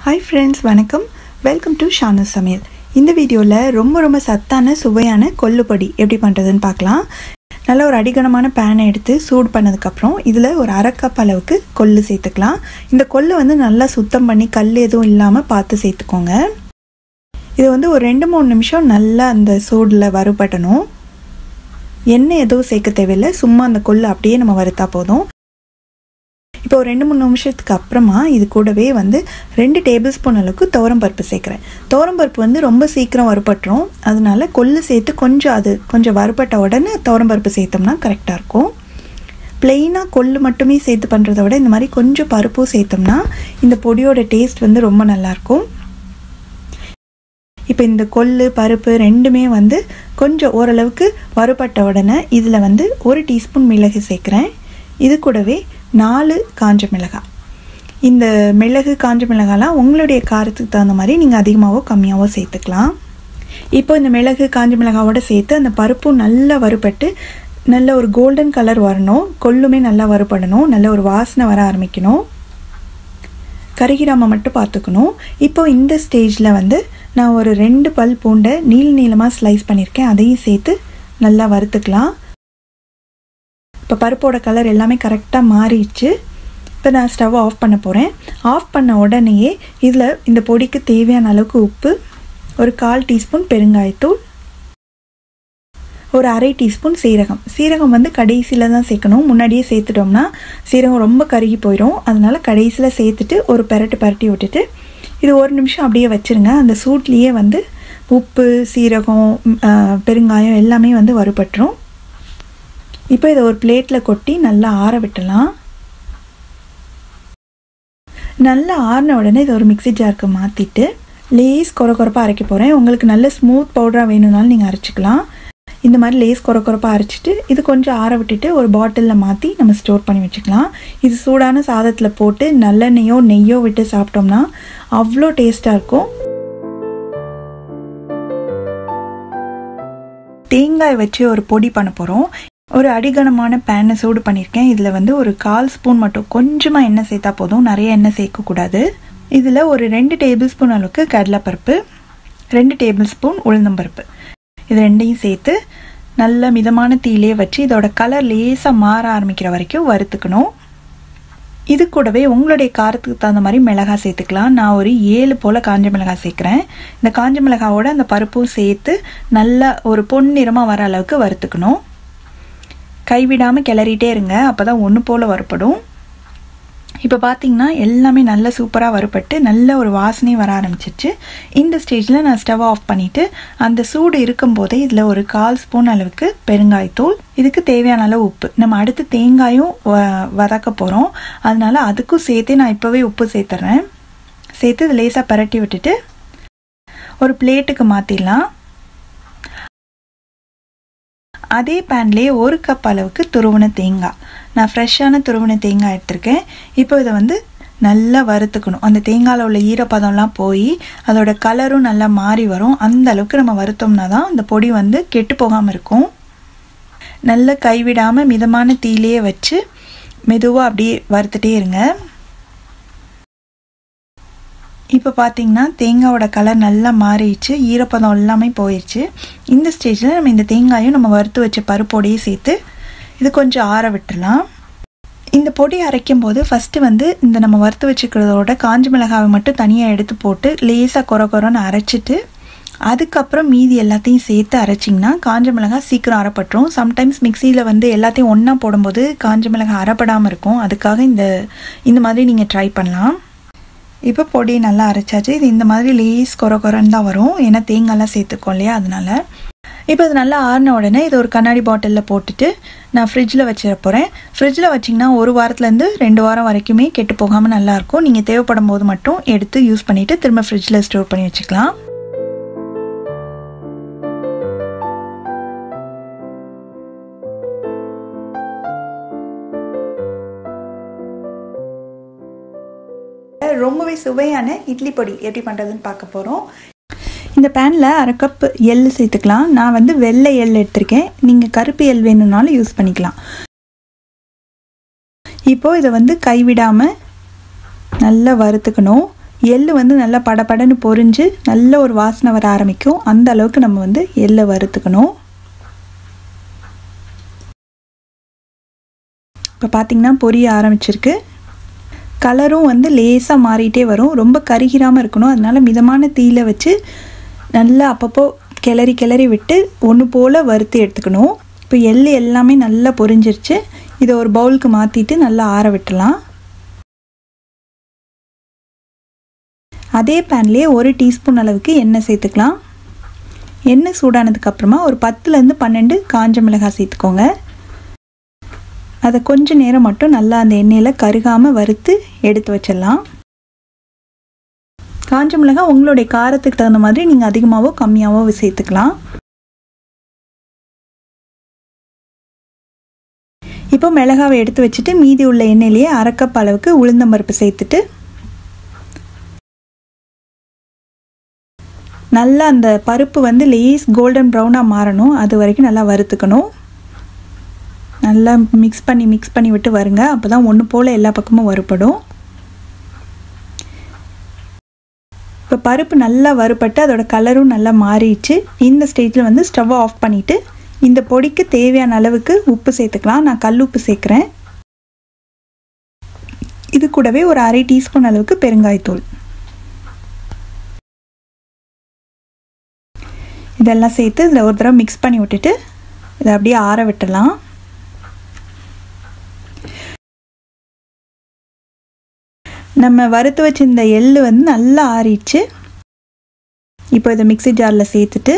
hi friends வணக்கம் welcome to Shanu சமையல் இந்த வீடியோவில் ரொம்ப ரொம்ப சத்தான சுவையான கொல்லுப்பொடி எப்படி பண்ணுறதுன்னு பார்க்கலாம் நல்ல ஒரு அடிகனமான பேனை எடுத்து சூடு பண்ணதுக்கப்புறம் இதில் ஒரு அரை கப் அளவுக்கு கொள்ளு சேர்த்துக்கலாம் இந்த கொள்ளு வந்து நல்லா சுத்தம் பண்ணி கல் எதுவும் இல்லாமல் பார்த்து சேர்த்துக்கோங்க இது வந்து ஒரு ரெண்டு மூணு நிமிஷம் நல்லா அந்த சூடில் வறுபடணும் எண்ணெய் எதுவும் சேர்க்க தேவையில்லை சும்மா அந்த கொள்ளு அப்படியே நம்ம வறுத்தா போதும் இப்போ ஒரு ரெண்டு மூணு நிமிஷத்துக்கு அப்புறமா இது கூடவே வந்து ரெண்டு டேபிள் ஸ்பூன் அளவுக்கு துவரம்பருப்பு சேர்க்குறேன் துவரம்பருப்பு வந்து ரொம்ப சீக்கிரம் வறுபட்டுரும் அதனால கொள்ளு சேர்த்து கொஞ்சம் அது கொஞ்சம் வறுபட்ட உடனே துவரம்பருப்பு சேர்த்தோம்னா கரெக்டாக இருக்கும் பிளெயினாக கொள்ளு மட்டுமே சேர்த்து பண்ணுறத விட இந்த மாதிரி கொஞ்சம் பருப்பும் சேர்த்தோம்னா இந்த பொடியோட டேஸ்ட் வந்து ரொம்ப நல்லாயிருக்கும் இப்போ இந்த கொள்ளு பருப்பு ரெண்டுமே வந்து கொஞ்சம் ஓரளவுக்கு வறுபட்ட உடனே இதில் வந்து ஒரு டீஸ்பூன் மிளகு சேர்க்குறேன் இது கூடவே நாலு காஞ்ச மிளகாய் இந்த மிளகு காஞ்ச மிளகாலாம் உங்களுடைய காரத்துக்கு தகுந்த மாதிரி நீங்கள் அதிகமாகவோ கம்மியாகவோ சேர்த்துக்கலாம் இப்போ இந்த மிளகு காஞ்ச மிளகாவோட சேர்த்து அந்த பருப்பும் நல்லா வறுபட்டு நல்ல ஒரு கோல்டன் கலர் வரணும் கொள்ளுமே நல்லா வறுபடணும் நல்ல ஒரு வாசனை வர ஆரம்பிக்கணும் கருகிராம மட்டும் பார்த்துக்கணும் இப்போ இந்த ஸ்டேஜில் வந்து நான் ஒரு ரெண்டு பல் பூண்டை நீள நீளமாக ஸ்லைஸ் பண்ணியிருக்கேன் அதையும் சேர்த்து நல்லா வறுத்துக்கலாம் இப்போ பருப்போட கலர் எல்லாமே கரெக்டாக மாறிடுச்சு இப்போ நான் ஸ்டவ் ஆஃப் பண்ண போகிறேன் ஆஃப் பண்ண உடனேயே இதில் இந்த பொடிக்கு தேவையான அளவுக்கு உப்பு ஒரு கால் டீஸ்பூன் பெருங்காயத்தூள் ஒரு அரை டீஸ்பூன் சீரகம் சீரகம் வந்து கடைசியில் தான் சேர்க்கணும் முன்னாடியே சேர்த்துட்டோம்னா சீரகம் ரொம்ப கருகி போயிடும் அதனால் கடைசியில் சேர்த்துட்டு ஒரு பெரட்டு பரட்டி விட்டுட்டு இது ஒரு நிமிஷம் அப்படியே வச்சுருங்க அந்த சூட்லேயே வந்து உப்பு சீரகம் பெருங்காயம் எல்லாமே வந்து வறுபட்டுரும் இப்போ இதை ஒரு பிளேட்டில் கொட்டி நல்லா ஆற விட்டலாம் நல்லா ஆறின உடனே இதை ஒரு மிக்சி ஜாருக்கு மாற்றிட்டு லேஸ் குறை குறைப்பாக அரைக்க போகிறேன் உங்களுக்கு நல்ல ஸ்மூத் பவுடராக வேணும்னாலும் நீங்கள் அரைச்சிக்கலாம் இந்த மாதிரி லேஸ் குறை குறைப்பாக அரைச்சிட்டு இது கொஞ்சம் ஆற விட்டுட்டு ஒரு பாட்டிலில் மாற்றி நம்ம ஸ்டோர் பண்ணி வச்சுக்கலாம் இது சூடான சாதத்தில் போட்டு நல்லெண்ணெயோ நெய்யோ விட்டு சாப்பிட்டோம்னா அவ்வளோ டேஸ்ட்டாக இருக்கும் தேங்காய் வச்சு ஒரு பொடி பண்ண போகிறோம் ஒரு அடிகனமான பேனை சூடு பண்ணியிருக்கேன் இதில் வந்து ஒரு கால் ஸ்பூன் மட்டும் கொஞ்சமாக எண்ணெய் சேர்த்தா போதும் நிறைய எண்ணெய் சேர்க்கக்கூடாது இதில் ஒரு ரெண்டு டேபிள் ஸ்பூன் அளவுக்கு கடலைப்பருப்பு ரெண்டு டேபிள் ஸ்பூன் உளுந்தம்பருப்பு இது ரெண்டையும் சேர்த்து நல்ல மிதமான தீயிலே வச்சு இதோட கலர் லேசாக மாற ஆரம்பிக்கிற வரைக்கும் வறுத்துக்கணும் இது கூடவே உங்களுடைய காரத்துக்கு தகுந்த மாதிரி மிளகாய் சேர்த்துக்கலாம் நான் ஒரு ஏழு போல் காஞ்ச மிளகாய் சேர்க்குறேன் இந்த காஞ்ச மிளகாவோட அந்த பருப்பும் சேர்த்து நல்லா ஒரு பொன்னிறமாக வர அளவுக்கு வறுத்துக்கணும் கைவிடாமல் கிளறிட்டே இருங்க அப்போ தான் ஒன்று போல் வறுப்படும் இப்போ பார்த்தீங்கன்னா எல்லாமே நல்ல சூப்பராக வறுப்பட்டு நல்ல ஒரு வாசனையும் வர ஆரம்பிச்சிச்சு இந்த ஸ்டேஜில் நான் ஸ்டவ் ஆஃப் பண்ணிவிட்டு அந்த சூடு இருக்கும்போதே இதில் ஒரு கால் ஸ்பூன் அளவுக்கு பெருங்காயத்தூள் இதுக்கு தேவையான அளவு உப்பு நம்ம அடுத்து தேங்காயும் வதக்க போகிறோம் அதனால அதுக்கும் சேர்த்தே நான் இப்போவே உப்பு சேர்த்துறேன் சேர்த்து இது லேசாக பரட்டி விட்டுட்டு ஒரு பிளேட்டுக்கு மாற்றிடலாம் அதே பேன்லேயே ஒரு கப் அளவுக்கு துருவன தேங்காய் நான் ஃப்ரெஷ்ஷான துருவன தேங்காய் எடுத்திருக்கேன் இப்போ இதை வந்து நல்லா வறுத்துக்கணும் அந்த தேங்காயில் உள்ள ஈரப்பதம்லாம் போய் அதோட கலரும் நல்லா மாறி வரும் அந்த அளவுக்கு நம்ம வறுத்தோம்னா தான் இந்த பொடி வந்து கெட்டு போகாமல் இருக்கும் நல்லா கைவிடாமல் மிதமான தீயிலேயே வச்சு மெதுவாக அப்படியே வறுத்துட்டே இருங்க இப்போ பார்த்தீங்கன்னா தேங்காயோட கலர் நல்லா மாறிடுச்சு ஈரப்பதம் எல்லாமே போயிடுச்சு இந்த ஸ்டேஜில் நம்ம இந்த தேங்காயும் நம்ம வறுத்து வச்ச பருப்போடையே சேர்த்து இது கொஞ்சம் ஆற விட்டுடலாம் இந்த பொடி அரைக்கும் போது ஃபஸ்ட்டு வந்து இந்த நம்ம வறுத்து வச்சுக்கிறதோட காஞ்ச மிளகாவை மட்டும் தனியாக எடுத்து போட்டு லேசாக குறை குறைன்னு அரைச்சிட்டு அதுக்கப்புறம் மீதி எல்லாத்தையும் சேர்த்து அரைச்சிங்கன்னா காஞ்ச மிளகாய் சீக்கிரம் அரைப்பட்டுரும் சம்டைம்ஸ் மிக்சியில் வந்து எல்லாத்தையும் ஒன்றா போடும்போது காஞ்ச மிளகாய் அரைப்படாமல் இருக்கும் அதுக்காக இந்த இந்த மாதிரி நீங்கள் ட்ரை பண்ணலாம் இப்போ பொடி நல்லா அரைச்சாச்சு இது இந்த மாதிரி லேஸ் குறை குறைன்னு தான் வரும் ஏன்னா தேங்காய்லாம் சேர்த்துக்கோம் இல்லையா அதனால இப்போ இது நல்லா ஆறின உடனே இது ஒரு கண்ணாடி பாட்டிலில் போட்டுட்டு நான் ஃப்ரிட்ஜில் வச்சிட போகிறேன் ஃப்ரிட்ஜில் வச்சிங்கன்னா ஒரு வாரத்துலேருந்து ரெண்டு வாரம் வரைக்குமே கெட்டு போகாமல் நல்லாயிருக்கும் நீங்கள் தேவைப்படும் போது மட்டும் எடுத்து யூஸ் பண்ணிவிட்டு திரும்ப ஃப்ரிட்ஜில் ஸ்டோர் பண்ணி வச்சுக்கலாம் ரொம்பவே சுவையான இட்லி பொடி எப்படி பண்ணுறதுன்னு பார்க்க போகிறோம் இந்த பேனில் அரை கப் எள் சேர்த்துக்கலாம் நான் வந்து வெள்ளை எள் எடுத்திருக்கேன் நீங்கள் கருப்பு எள் வேணும்னாலும் யூஸ் பண்ணிக்கலாம் இப்போது இதை வந்து கைவிடாமல் நல்லா வறுத்துக்கணும் எள்ளு வந்து நல்லா படபடன்னு பொரிஞ்சு நல்ல ஒரு வாசனை வர ஆரம்பிக்கும் அந்த அளவுக்கு நம்ம வந்து எள்ளை வறுத்துக்கணும் இப்போ பார்த்திங்கன்னா பொரிய ஆரம்பிச்சிருக்கு கலரும் வந்து லேசாக மாறிட்டே வரும் ரொம்ப கருகிராமல் இருக்கணும் அதனால் மிதமான தீயில வச்சு நல்லா அப்பப்போ கிளறி கிளறி விட்டு ஒன்று போல் வறுத்து எடுத்துக்கணும் இப்போ எள் எல்லாமே நல்லா பொரிஞ்சிருச்சு இதை ஒரு பவுலுக்கு மாற்றிட்டு நல்லா ஆற விட்டுலாம் அதே பேன்லேயே ஒரு டீஸ்பூன் அளவுக்கு எண்ணெய் சேர்த்துக்கலாம் எண்ணெய் சூடானதுக்கப்புறமா ஒரு பத்துலேருந்து பன்னெண்டு காஞ்ச மிளகாய் சேர்த்துக்கோங்க அதை கொஞ்ச நேரம் மட்டும் நல்லா அந்த எண்ணெயில் கருகாமல் வறுத்து எடுத்து வச்சிடலாம் காஞ்ச மிளகாய் உங்களுடைய காரத்துக்கு தகுந்த மாதிரி நீங்கள் அதிகமாகவோ கம்மியாகவோ சேர்த்துக்கலாம் இப்போ மிளகாவை எடுத்து வச்சுட்டு மீதி உள்ள எண்ணெயிலேயே அரைக்கப் அளவுக்கு உளுந்தம்பருப்பு சேர்த்துட்டு நல்லா அந்த பருப்பு வந்து லேஸ் கோல்டன் ப்ரௌனாக மாறணும் அது வரைக்கும் நல்லா வறுத்துக்கணும் நல்லா மிக்ஸ் பண்ணி மிக்ஸ் பண்ணி விட்டு வருங்க அப்போ தான் ஒன்று போல் எல்லா பக்கமும் வறுப்படும் இப்போ பருப்பு நல்லா வறுப்பட்டு அதோட கலரும் நல்லா மாறிடுச்சு இந்த ஸ்டேஜில் வந்து ஸ்டவ்வை ஆஃப் பண்ணிவிட்டு இந்த பொடிக்கு தேவையான அளவுக்கு உப்பு சேர்த்துக்கலாம் நான் கல் உப்பு சேர்க்குறேன் இது கூடவே ஒரு அரை டீஸ்பூன் அளவுக்கு பெருங்காயத்தூள் இதெல்லாம் சேர்த்து இதில் ஒரு தடவை மிக்ஸ் பண்ணி விட்டுட்டு இதை அப்படியே ஆற விட்டுடலாம் நம்ம வறுத்து வச்சிருந்த எள் வந்து நல்லா ஆறிடுச்சு இப்போ இதை மிக்சி ஜாரில் சேர்த்துட்டு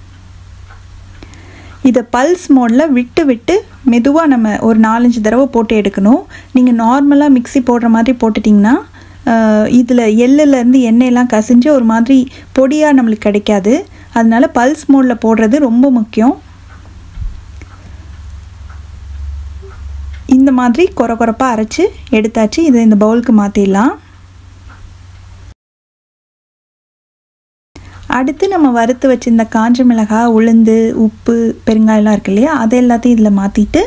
இதை பல்ஸ் மோடில் விட்டு விட்டு மெதுவாக நம்ம ஒரு நாலஞ்சு தடவை போட்டு எடுக்கணும் நீங்கள் நார்மலாக மிக்சி போடுற மாதிரி போட்டுட்டிங்கன்னா இதில் எள்ளுலேருந்து எண்ணெயெல்லாம் கசிஞ்சு ஒரு மாதிரி பொடியாக நம்மளுக்கு கிடைக்காது அதனால பல்ஸ் மோடில் போடுறது ரொம்ப முக்கியம் இந்த மாதிரி குறை குறைப்பாக அரைச்சி எடுத்தாச்சு இதை இந்த பவுலுக்கு மாற்றிடலாம் அடுத்து நம்ம வறுத்து வச்சிருந்த காஞ்ச மிளகாய் உளுந்து உப்பு பெருங்காயம்லாம் இருக்கு இல்லையா அதை எல்லாத்தையும் இதில் மாற்றிட்டு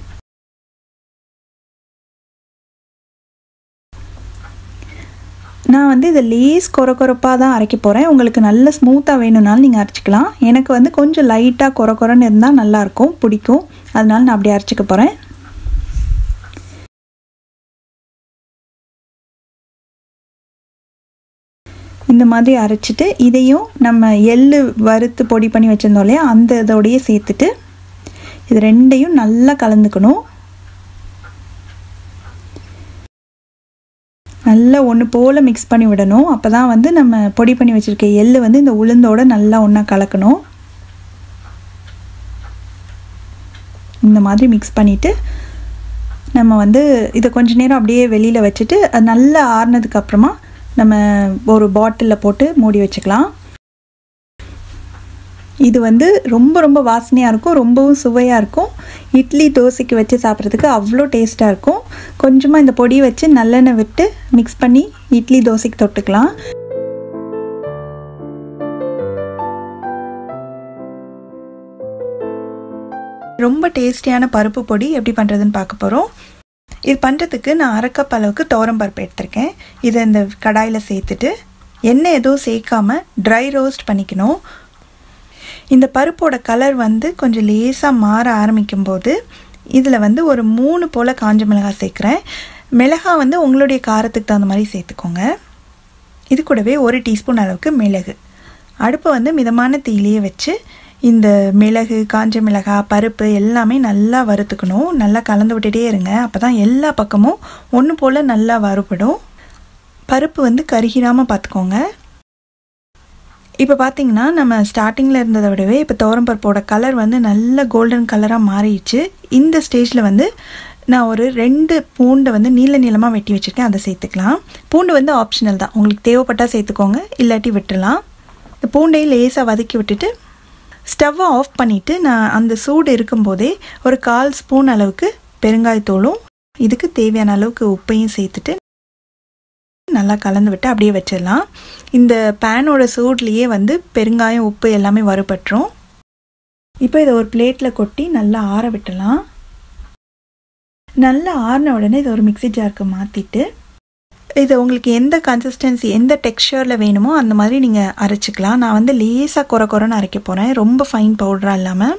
நான் வந்து இதை லேஸ் குறை குறைப்பாக தான் அரைக்க போகிறேன் உங்களுக்கு நல்ல ஸ்மூத்தாக வேணும்னாலும் நீங்கள் அரைச்சிக்கலாம் எனக்கு வந்து கொஞ்சம் லைட்டாக குறை குறைன்னு இருந்தால் நல்லாயிருக்கும் பிடிக்கும் அதனால நான் அப்படி அரைச்சிக்க போகிறேன் இந்த மாதிரி அரைச்சிட்டு இதையும் நம்ம எள்ளு வறுத்து பொடி பண்ணி வச்சுருந்தோம் இல்லையா அந்த இதோடையே சேர்த்துட்டு இது ரெண்டையும் நல்லா கலந்துக்கணும் நல்லா ஒன்று போல் மிக்ஸ் பண்ணி விடணும் அப்போ தான் வந்து நம்ம பொடி பண்ணி வச்சுருக்க எள்ளு வந்து இந்த உளுந்தோட நல்லா ஒன்றா கலக்கணும் இந்த மாதிரி மிக்ஸ் பண்ணிவிட்டு நம்ம வந்து இதை கொஞ்ச நேரம் அப்படியே வெளியில் வச்சுட்டு அது நல்லா ஆறுனதுக்கப்புறமா நம்ம ஒரு பாட்டிலில் போட்டு மூடி வச்சுக்கலாம் இது வந்து ரொம்ப ரொம்ப வாசனையாக இருக்கும் ரொம்பவும் சுவையாக இருக்கும் இட்லி தோசைக்கு வச்சு சாப்பிட்றதுக்கு அவ்வளோ டேஸ்ட்டாக இருக்கும் கொஞ்சமாக இந்த பொடி வச்சு நல்லெண்ணெய் விட்டு மிக்ஸ் பண்ணி இட்லி தோசைக்கு தொட்டுக்கலாம் ரொம்ப டேஸ்டியான பருப்பு பொடி எப்படி பண்ணுறதுன்னு பார்க்க போகிறோம் இது பண்ணுறதுக்கு நான் அரை கப் அளவுக்கு தோரம் பருப்பு எடுத்திருக்கேன் இதை இந்த கடாயில் சேர்த்துட்டு எண்ணெய் எதுவும் சேர்க்காம ட்ரை ரோஸ்ட் பண்ணிக்கணும் இந்த பருப்போட கலர் வந்து கொஞ்சம் லேசாக மாற ஆரம்பிக்கும் போது இதில் வந்து ஒரு மூணு போல் காஞ்ச மிளகாய் சேர்க்குறேன் மிளகாய் வந்து உங்களுடைய காரத்துக்கு தகுந்த மாதிரி சேர்த்துக்கோங்க இது கூடவே ஒரு டீஸ்பூன் அளவுக்கு மிளகு அடுப்பை வந்து மிதமான தீயிலேயே வச்சு இந்த மிளகு காஞ்ச மிளகாய் பருப்பு எல்லாமே நல்லா வறுத்துக்கணும் நல்லா கலந்து விட்டுட்டே இருங்க அப்போ தான் எல்லா பக்கமும் ஒன்று போல் நல்லா வறுபடும் பருப்பு வந்து கருகிராமல் பார்த்துக்கோங்க இப்போ பார்த்தீங்கன்னா நம்ம ஸ்டார்டிங்கில் இருந்ததை விடவே இப்போ பருப்போட கலர் வந்து நல்ல கோல்டன் கலராக மாறிடுச்சு இந்த ஸ்டேஜில் வந்து நான் ஒரு ரெண்டு பூண்டை வந்து நீல நீளமாக வெட்டி வச்சுருக்கேன் அதை சேர்த்துக்கலாம் பூண்டு வந்து ஆப்ஷனல் தான் உங்களுக்கு தேவைப்பட்டால் சேர்த்துக்கோங்க இல்லாட்டி விட்டுடலாம் இந்த பூண்டையும் லேசாக வதக்கி விட்டுட்டு ஸ்டவ்வை ஆஃப் பண்ணிவிட்டு நான் அந்த சூடு இருக்கும்போதே ஒரு கால் ஸ்பூன் அளவுக்கு பெருங்காயத்தூளும் இதுக்கு தேவையான அளவுக்கு உப்பையும் சேர்த்துட்டு நல்லா கலந்து விட்டு அப்படியே வச்சிடலாம் இந்த பேனோட சூட்லேயே வந்து பெருங்காயம் உப்பு எல்லாமே வறுபட்டுரும் இப்போ இதை ஒரு பிளேட்டில் கொட்டி நல்லா ஆற விட்டலாம் நல்லா ஆறின உடனே இதை ஒரு மிக்சி ஜாருக்கு மாற்றிட்டு இது உங்களுக்கு எந்த கன்சிஸ்டன்சி எந்த டெக்ஸ்சரில் வேணுமோ அந்த மாதிரி நீங்கள் அரைச்சிக்கலாம் நான் வந்து லேசாக குறை குறைன்னு அரைக்க போகிறேன் ரொம்ப ஃபைன் பவுடராக இல்லாமல்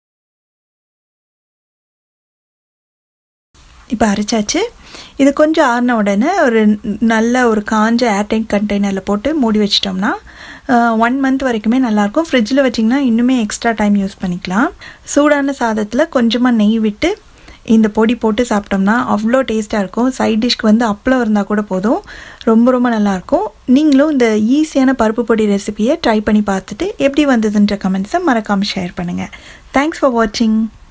இப்போ அரைச்சாச்சு இது கொஞ்சம் ஆறின உடனே ஒரு நல்ல ஒரு காஞ்ச ஏர்டைட் கண்டெய்னரில் போட்டு மூடி வச்சிட்டோம்னா ஒன் மந்த் வரைக்குமே நல்லாயிருக்கும் ஃப்ரிட்ஜில் வச்சிங்கன்னா இன்னுமே எக்ஸ்ட்ரா டைம் யூஸ் பண்ணிக்கலாம் சூடான சாதத்தில் கொஞ்சமாக நெய் விட்டு இந்த பொடி போட்டு சாப்பிட்டோம்னா அவ்வளோ டேஸ்ட்டாக இருக்கும் சைட் டிஷ்க்கு வந்து அப்பளம் இருந்தால் கூட போதும் ரொம்ப ரொம்ப நல்லாயிருக்கும் நீங்களும் இந்த ஈஸியான பருப்பு பொடி ரெசிபியை ட்ரை பண்ணி பார்த்துட்டு எப்படி வந்ததுன்ற கமெண்ட்ஸை மறக்காமல் ஷேர் பண்ணுங்கள் தேங்க்ஸ் ஃபார் வாட்சிங்